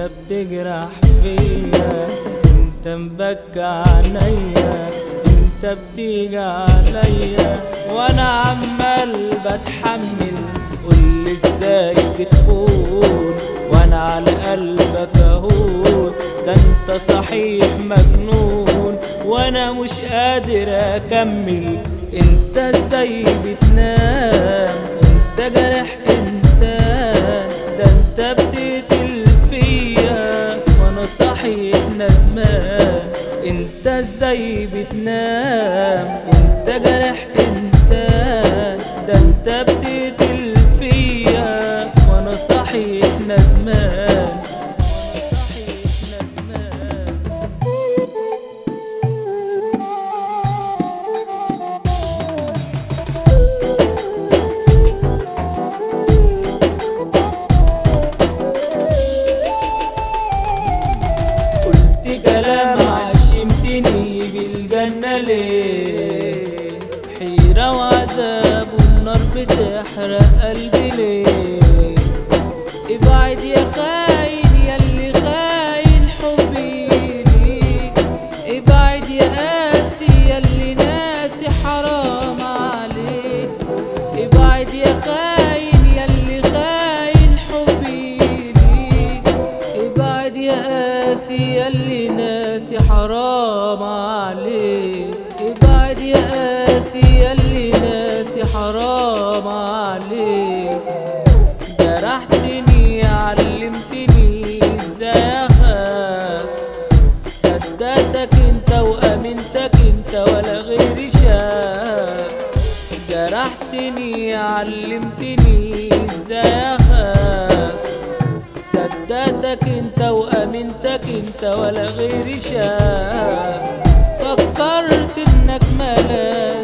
انت بتجرح فيا انت مبكى عينيا انت بتيجي عليا وانا عمال بتحمل قولي ازاي بتقول وانا على قلبك اهون ده انت صحيح مجنون وانا مش قادر اكمل انت ازاي بتنام انت جرح انسان ده انت بتقتل فيا وانا صحيح ندمان انت ازاي بتنام وانت جرح انسان ده انت بتقتل فيا وانا صحيح ندمان وانا صحيح ندمان قلت كلام عشمتني بالجنة ليه حيرة وعذاب والنار بتحرق قلبي ليه ابعد يا خاين ياللي خاين حبي ليك ابعد يا قاسي ياللي ناسي حرام عليك ابعد يا خاين ياللي خاين حبي ليك ابعد يا قاسي ياللي ناسي حرام عليك ابعد يا قاسي ياللي ناسي حرام عليك جرحتني علمتني ازاي اخاف صدقتك انت وامنتك انت ولا غيري شاف جرحتني علمتني ازاي اخاف صدقتك انت وامنتك انت ولا غيري شاف فكرت انك ملاك